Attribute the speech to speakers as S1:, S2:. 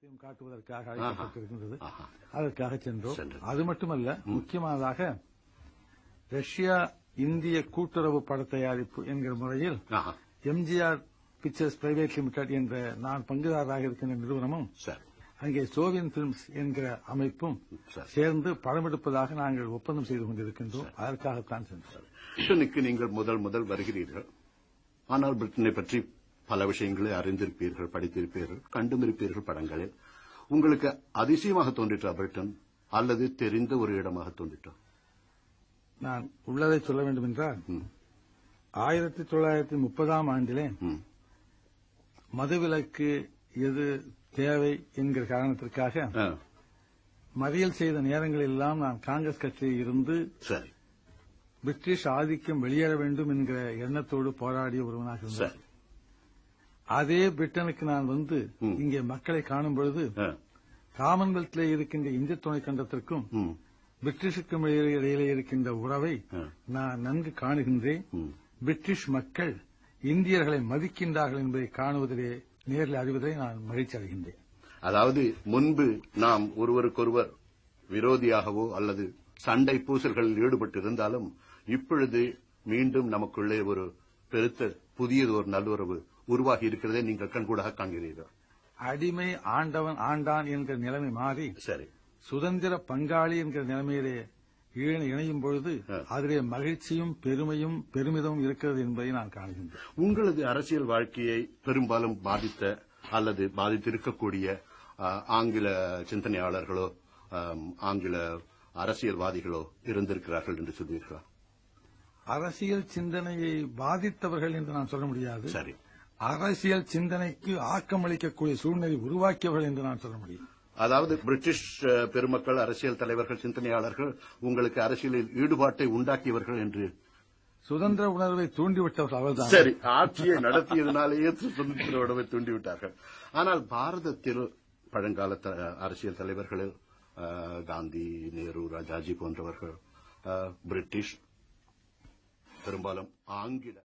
S1: ஆர்வத்தையும் காட்டுவதற்காக அழைக்கப்பட்டிருக்கின்றது
S2: ஆஹா.
S1: அதற்காக சென்றோம்
S2: சென்றோம்.
S1: அது மட்டுமல்ல முக்கியமானதாக ரஷ்யா இந்திய கூட்டுறவு பட தயாரிப்பு என்கிற முறையில்
S2: ஆஹா.
S1: எம்ஜிஆர் பிக்சர்ஸ் பிரைவேட் லிமிடெட் என்ற நான் பங்குதாரராக இருக்கின்ற நிறுவனமும்
S2: சரி
S1: அங்கே சோவியன் பிலிம்ஸ் என்கிற அமைப்பும்
S2: சரி.
S1: சேர்ந்து படமெடுப்பதாக நாங்கள் ஒப்பந்தம் செய்து கொண்டிருக்கின்றோம் அதற்காகத்தான் சென்றோம்
S2: பிரிட்டனுக்கு நீங்கள் முதல் முதல் வருகிறீர்கள் ஆனால் பிரிட்டனை பற்றி பல விஷயங்களை அறிந்திருப்பீர்கள் படித்திருப்பீர்கள் கண்டும் இருப்பீர்கள் படங்களில் உங்களுக்கு அதிசயமாக தோன்றிட்டா பிரிட்டன் அல்லது தெரிந்த ஒரு இடமாக தோன்றிட்டா
S1: நான் உள்ளதை சொல்ல வேண்டும் என்றால் ஆயிரத்தி தொள்ளாயிரத்தி முப்பதாம் ஆண்டிலே
S2: ம்.
S1: மதுவிலக்கு எது தேவை என்கிற காரணத்திற்காக
S2: ஆ,
S1: மறியல் செய்த நேரங்களில் எல்லாம் நான் காங்கிரஸ் கட்சியில் இருந்து
S2: சரி
S1: பிரிட்டிஷ் ஆதிக்கம் வெளியேற வேண்டும் என்கிற எண்ணத்தோடு போராடிய ஒருவனாக இருந்தேன்
S2: சரி
S1: அதே பிரிட்டனுக்கு நான் வந்து
S2: ம்.
S1: இங்கே மக்களை காணும் பொழுது
S2: ஆ,
S1: காமன்வெல்த்திலே இருக்கின்ற இந்திய துணைக்கண்டத்திற்கும்
S2: ம்,
S1: பிரிட்டிஷுக்கும் இடையே- இடையிலே இருக்கின்ற உறவை
S2: ஆ,
S1: நான் நன்கு காணுகின்றேன்
S2: ம்.
S1: பிரிட்டிஷ் மக்கள் இந்தியர்களை மதிக்கின்றார்கள் என்பதை காணுவதிலே நேரில் அறிவதை நான் மகிழ்ச்சி அடைகின்றேன்
S2: அதாவது முன்பு நாம் ஒருவருக்கொருவர் விரோதியாகவோ அல்லது சண்டை பூசல்களில் ஈடுபட்டிருந்தாலும் இப்பொழுது மீண்டும் நமக்குள்ளே ஒரு பெருத்த புதியது ஒரு நல்லுறவு உருவாகி இருக்கிறதை நீங்கள் கண்கூடாக காண்கிறீர்கள்
S1: அடிமை ஆண்டவன் ஆண்டான் என்கிற நிலைமை மாறி
S2: சரி
S1: சுதந்திர பங்காளி என்கிற நிலைமையிலே ஈழ- இணையும் பொழுது
S2: ஆ.
S1: அதிலே மகிழ்ச்சியும் பெருமையும் பெருமிதமும் இருக்கிறது என்பதை நான் காணுகின்றேன்
S2: உங்களது அரசியல் வாழ்க்கையை பெரும்பாலும் பாதித்த அல்லது பாதித்திருக்கக்கூடிய ஆ, ஆங்கில சிந்தனையாளர்களோ ஆம், ஆங்கில அரசியல்வாதிகளோ இருந்திருக்கிறார்கள் என்று சொல்வீர்களா
S1: அரசியல் சிந்தனையை பாதித்தவர்கள் என்று நான் சொல்ல முடியாது
S2: சரி
S1: அரசியல் சிந்தனைக்கு ஆக்கமளிக்கக்கூடிய சூழ்நிலை உருவாக்கியவர்கள் என்று நான் சொல்ல முடியும்
S2: அதாவது பிரிட்டிஷ் அஹ், பெருமக்கள் அரசியல் தலைவர்கள் சிந்தனையாளர்கள் உங்களுக்கு அரசியலில் ஈடுபாட்டை உண்டாக்கியவர்கள் என்று
S1: சுதந்திர உணர்வை தூண்டிவிட்டவர்கள் அவர்தான்
S2: சரி ஆட்சியை நடத்தியதனாலேயே சுதந்திர உணவை தூண்டிவிட்டார்கள் ஆனால் பாரதத்தில் பழங்கால த- அரசியல் தலைவர்களில் அஹ், காந்தி நேரு ராஜாஜி போன்றவர்கள் அஹ், பிரிட்டிஷ் பெரும்பாலும் ஆங்கில